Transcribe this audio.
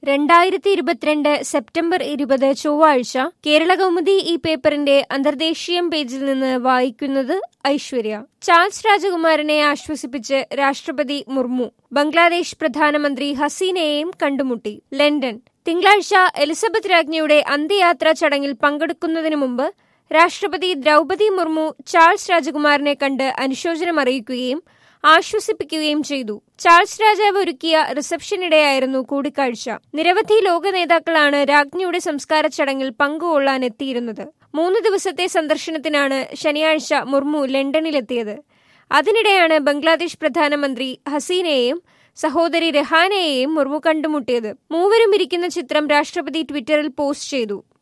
രണ്ടായിരത്തി ഇരുപത്തിരണ്ട് സെപ്റ്റംബർ ഇരുപത് ചൊവ്വാഴ്ച കേരളകൗമുദി ഈ പേപ്പറിന്റെ അന്തർദേശീയം പേജിൽ നിന്ന് വായിക്കുന്നത് ഐശ്വര്യ ചാൾസ് രാജകുമാരനെ ആശ്വസിപ്പിച്ച് രാഷ്ട്രപതി മുർമു ബംഗ്ലാദേശ് പ്രധാനമന്ത്രി ഹസീനയെയും കണ്ടുമുട്ടി ലണ്ടൻ തിങ്കളാഴ്ച എലിസബത്ത് രാജ്ഞിയുടെ അന്ത്യയാത്രാ ചടങ്ങിൽ പങ്കെടുക്കുന്നതിനു മുമ്പ് രാഷ്ട്രപതി ദ്രൗപതി മുർമു ചാൾസ് രാജകുമാരനെ കണ്ട് അനുശോചനം അറിയിക്കുകയും ആശ്വസിപ്പിക്കുകയും ചെയ്തു ചാൾസ് രാജാവ് ഒരുക്കിയ റിസപ്ഷനിടെയായിരുന്നു കൂടിക്കാഴ്ച നിരവധി ലോക നേതാക്കളാണ് രാജ്ഞിയുടെ സംസ്കാര ചടങ്ങിൽ പങ്കുകൊള്ളാൻ എത്തിയിരുന്നത് മൂന്ന് ദിവസത്തെ സന്ദർശനത്തിനാണ് ശനിയാഴ്ച മുർമു ലണ്ടനിലെത്തിയത് അതിനിടെയാണ് ബംഗ്ലാദേശ് പ്രധാനമന്ത്രി ഹസീനയെയും സഹോദരി രഹാനയെയും മുർമു കണ്ടുമുട്ടിയത് മൂവരും ഇരിക്കുന്ന ചിത്രം രാഷ്ട്രപതി ട്വിറ്ററിൽ പോസ്റ്റ് ചെയ്തു